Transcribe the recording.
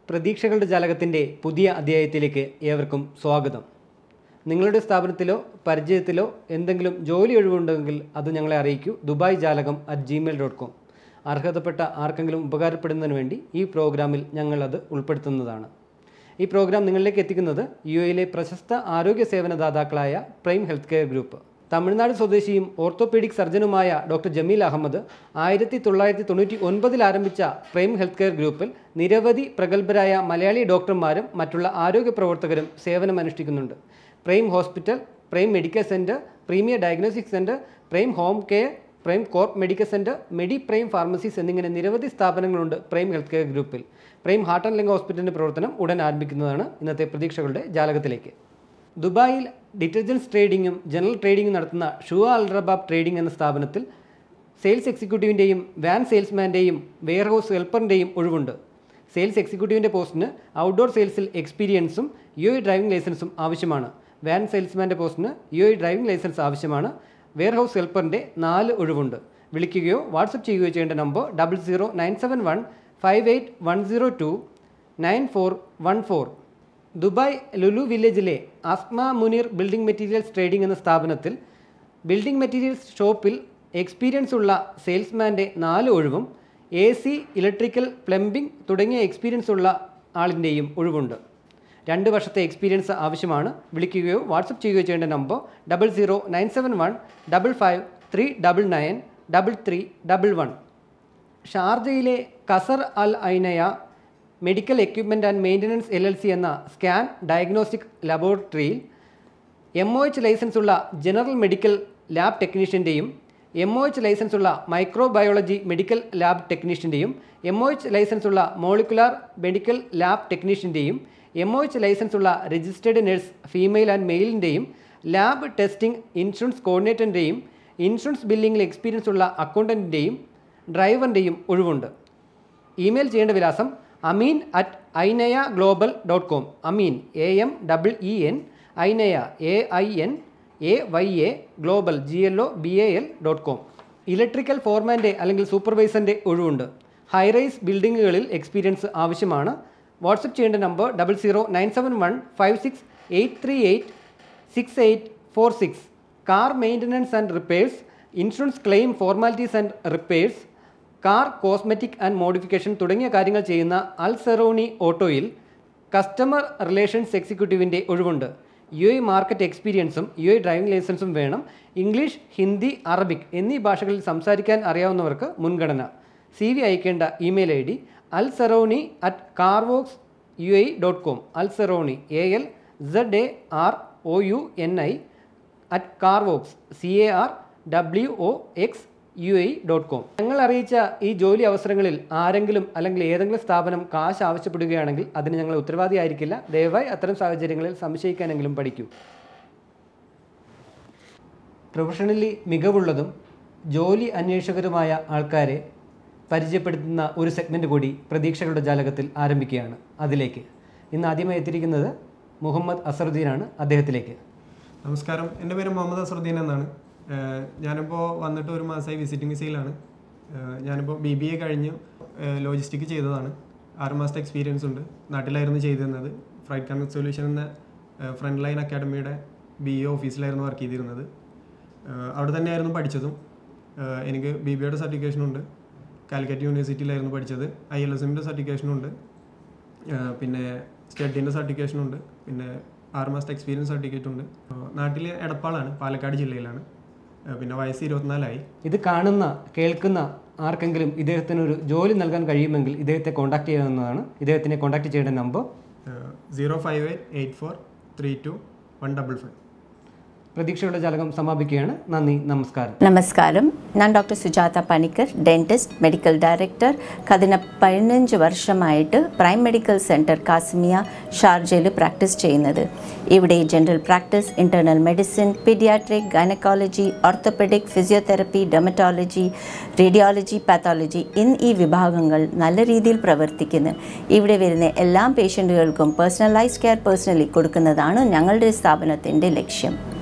പ്രതീക്ഷകളുടെ ജാലകത്തിൻ്റെ പുതിയ അധ്യായത്തിലേക്ക് ഏവർക്കും സ്വാഗതം നിങ്ങളുടെ സ്ഥാപനത്തിലോ പരിചയത്തിലോ എന്തെങ്കിലും ജോലി ഒഴിവുണ്ടെങ്കിൽ അത് ഞങ്ങളെ അറിയിക്കൂ ദുബായ് ജാലകം അറ്റ് ജിമെയിൽ ഡോട്ട് കോം അർഹതപ്പെട്ട ആർക്കെങ്കിലും ഉപകാരപ്പെടുന്നതിന് വേണ്ടി ഈ പ്രോഗ്രാമിൽ ഞങ്ങളത് ഉൾപ്പെടുത്തുന്നതാണ് ഈ പ്രോഗ്രാം നിങ്ങളിലേക്ക് എത്തിക്കുന്നത് യു എയിലെ പ്രശസ്ത ആരോഗ്യ സേവന ദാതാക്കളായ prime health care group Tamil Nadu സ്വദേശിയും ഓർത്തോപീഡിക് സർജനുമായ ഡോക്ടർ ജമീൽ അഹമ്മദ് ആയിരത്തി തൊള്ളായിരത്തി തൊണ്ണൂറ്റി ഒൻപതിൽ ആരംഭിച്ച പ്രൈം ഹെൽത്ത് കെയർ ഗ്രൂപ്പിൽ നിരവധി പ്രഗത്ഭരായ മലയാളി ഡോക്ടർമാരും മറ്റുള്ള ആരോഗ്യ പ്രവർത്തകരും സേവനമനുഷ്ഠിക്കുന്നുണ്ട് prime hospital prime medical centre premier diagnostic centre prime home care prime corp medical centre medi prime pharmacies എന്നിങ്ങനെ നിരവധി സ്ഥാപനങ്ങളുണ്ട് പ്രൈം ഹെൽത്ത് കെയർ ഗ്രൂപ്പിൽ പ്രൈം ഹാർട്ട് ആൻഡ് ലങ് ഹോസ്പിറ്റലിൻ്റെ പ്രവർത്തനം ഉടൻ ആരംഭിക്കുന്നതാണ് ഇന്നത്തെ പ്രതീക്ഷകളുടെ ജാലകത്തിലേക്ക് ദുബായിൽ ഡിറ്റർജൻസ് ട്രേഡിങ്ങും ജനറൽ ട്രേഡിങ്ങും നടത്തുന്ന ഷുവ അൽറബാബ് ട്രേഡിംഗ് എന്ന സ്ഥാപനത്തിൽ സെയിൽസ് എക്സിക്യൂട്ടീവിൻ്റെയും വാൻ സെയിൽസ്മാൻ്റെയും വെയർഹൗസ് ഹെൽപ്പറിൻ്റെയും ഒഴിവുണ്ട് സെയിൽസ് എക്സിക്യൂട്ടീവിൻ്റെ പോസ്റ്റിന് ഔട്ട്ഡോർ സെയിൽസിൽ എക്സ്പീരിയൻസും യു ഐ ഡ്രൈവിംഗ് ലൈസൻസും ആവശ്യമാണ് വാൻ സെയിൽസ്മാൻ്റെ പോസ്റ്റിന് യു ഐ ഡ്രൈവിംഗ് ലൈസൻസ് ആവശ്യമാണ് വെയർഹൗസ് ഹെൽപ്പറിൻ്റെ നാല് ഒഴിവുണ്ട് വിളിക്കുകയോ വാട്സപ്പ് ചെയ്യുകയോ ചെയ്യേണ്ട number double zero nine seven one five eight one zero two nine four one four Dubai Lulu വില്ലേജിലെ Asma Muneer building materials trading എന്ന സ്ഥാപനത്തിൽ ബിൽഡിംഗ് മെറ്റീരിയൽസ് ഷോപ്പിൽ എക്സ്പീരിയൻസ് ഉള്ള സെയിൽസ്മാൻ്റെ നാല് ഒഴിവും എ സി ഇലക്ട്രിക്കൽ പ്ലംബിംഗ് തുടങ്ങിയ എക്സ്പീരിയൻസ് ഉള്ള ആളിൻ്റെയും ഒഴിവുണ്ട് രണ്ട് വർഷത്തെ എക്സ്പീരിയൻസ് ആവശ്യമാണ് വിളിക്കുകയോ വാട്സപ്പ് ചെയ്യുകയോ ചെയ്യേണ്ട number double zero nine seven one double five three double nine double three double one ഷാർജയിലെ Qasr al Ainaya medical equipment and maintenance L L C എന്ന സ്കാൻ ഡയഗ്നോസ്റ്റിക് ലബോറട്ടറിയിൽ എം ഒ എച്ച് ലൈസൻസ് ഉള്ള general medical lab ടെക്നീഷ്യൻ്റെയും M O H licence ഉള്ള microbiology medical lab ടെക്നീഷ്യൻ്റെയും M O H licence ഉള്ള molecular medical lab ടെക്നീഷ്യൻ്റെയും M O H licence ഉള്ള registered nurse female and മെയിലിൻ്റെയും lab testing insurance കോർഡിനേറ്ററിൻ്റെയും insurance ബില്ലിംഗിൽ experience ഉള്ള അക്കൗണ്ടൻറ്റിൻ്റെയും ഡ്രൈവറിൻ്റെയും ഒഴിവുണ്ട് ഇമെയിൽ ചെയ്യേണ്ട വിലാസം Ameen at Ainaya global dot com Ameen A M double E N Ainaya A I N A Y A global G L O B A L dot com electrical ഫോർമാൻ്റെ അല്ലെങ്കിൽ സൂപ്പർവൈസറിൻ്റെ ഒഴിവുണ്ട് ഹൈറൈസ് ബിൽഡിങ്ങുകളിൽ experience ആവശ്യമാണ് WhatsApp ചെയ്യേണ്ട number double zero nine seven one five six eight three eight six eight four six car maintenance and repairs insurance claim formalities and repairs car cosmetic and modification തുടങ്ങിയ കാര്യങ്ങൾ ചെയ്യുന്ന അൽ സെറോണി ഓട്ടോയിൽ customer relations എക്സിക്യൂട്ടീവിൻ്റെ ഒഴിവുണ്ട് UAE market എക്സ്പീരിയൻസും UAE driving ലൈസൻസും വേണം English Hindi Arabic എന്നീ ഭാഷകളിൽ സംസാരിക്കാൻ അറിയാവുന്നവർക്ക് മുൻഗണന സി വി അയക്കേണ്ട email I D Al Zarouni at Carwox UAE dot com Al Zarouni A L Z A R O U N I at Carwox C A R W O X UAE dot com ഞങ്ങൾ അറിയിച്ച ഈ ജോലി അവസരങ്ങളിൽ ആരെങ്കിലും അല്ലെങ്കിൽ ഏതെങ്കിലും സ്ഥാപനം കാശ് ആവശ്യപ്പെടുകയാണെങ്കിൽ അതിന് ഞങ്ങൾ ഉത്തരവാദിയായിരിക്കില്ല ദയവായി അത്തരം സാഹചര്യങ്ങളിൽ സംശയിക്കാനെങ്കിലും പഠിക്കൂ പ്രൊഫഷണലി മികവുള്ളതും ജോലി അന്വേഷകരുമായ ആൾക്കാരെ പരിചയപ്പെടുത്തുന്ന ഒരു സെഗ്മെൻ്റ് കൂടി പ്രതീക്ഷകളുടെ ജാലകത്തിൽ ആരംഭിക്കുകയാണ് അതിലേക്ക് ഇന്ന് ആദ്യമായി എത്തിയിരിക്കുന്നത് മുഹമ്മദ് അസറുദ്ദീനാണ് അദ്ദേഹത്തിലേക്ക് നമസ്കാരം എൻ്റെ പേര് മുഹമ്മദ് അസറുദ്ദീൻ എന്നാണ് ഏഹ് ഞാനിപ്പോൾ വന്നിട്ട് ഒരു മാസമായി വിസിറ്റിംഗ് വിസയിലാണ് ഏഹ് ഞാനിപ്പോൾ ബി ബി എ കഴിഞ്ഞ് ലോജിസ്റ്റിക് ചെയ്തതാണ് ആറ് മാസത്തെ എക്സ്പീരിയൻസ് ഉണ്ട് നാട്ടിലായിരുന്നു ചെയ്തിരുന്നത് ഫ്രൈറ്റ് കണക്ട് സൊല്യൂഷൻ എന്ന ഫ്രണ്ട് ലൈൻ അക്കാഡമിയുടെ ബി എ ഓഫീസിലായിരുന്നു വർക്ക് ചെയ്തിരുന്നത് ഏഹ് അവിടെ തന്നെയായിരുന്നു പഠിച്ചതും ഏഹ് എനിക്ക് ബി ബി എയുടെ സർട്ടിഫിക്കേഷനുണ്ട് കാലിക്കറ്റ് യൂണിവേഴ്സിറ്റിയിലായിരുന്നു പഠിച്ചത് ഐ എൽ എസ് എമ്മിൻ്റെ സർട്ടിഫിക്കേഷനുണ്ട് ഏഹ് പിന്നെ സ്റ്റഡിൻ്റെ സർട്ടിഫിക്കേഷനുണ്ട് പിന്നെ ആറ് മാസത്തെ എക്സ്പീരിയൻസ് സർട്ടിഫിക്കറ്റ് ഉണ്ട് നാട്ടിൽ എടപ്പാളാണ് പാലക്കാട് ജില്ലയിലാണ് ഏഹ് പിന്നെ വയസ്സ് ഇരുപത്തിനാലായി ഇത് കാണുന്ന കേൾക്കുന്ന ആർക്കെങ്കിലും ഇദ്ദേഹത്തിന് ഒരു ജോലി നൽകാൻ കഴിയുമെങ്കിൽ ഇദ്ദേഹത്തെ കോൺടാക്ട് ചെയ്യാവുന്നതാണ് ഇദ്ദേഹത്തിനെ കോൺടാക്ട് ചെയ്യേണ്ട number zero five eight eight four three two one double five പ്രതീക്ഷയുടെ ജാലകം സമാപിക്കുകയാണ് നന്ദി നമസ്കാരം നമസ്കാരം ഞാൻ doctor Sujatha Panicker dentist medical director കഴിഞ്ഞ പതിനഞ്ച് വർഷമായിട്ട് പ്രൈം മെഡിക്കൽ സെൻറ്റർ കാസിമിയ ഷാർജയിൽ പ്രാക്ടീസ് ചെയ്യുന്നത് ഇവിടെ general practice internal medicine paediatric gynaecology orthopaedic physiotherapy dermatology radiology pathology എന്നീ വിഭാഗങ്ങൾ നല്ല രീതിയിൽ പ്രവർത്തിക്കുന്നു ഇവിടെ വരുന്ന എല്ലാ പേഷ്യൻറ്റുകൾക്കും പേഴ്സണലൈസ്ഡ് കെയർ പേഴ്സണലി കൊടുക്കുന്നതാണ് ഞങ്ങളുടെ സ്ഥാപനത്തിൻ്റെ ലക്ഷ്യം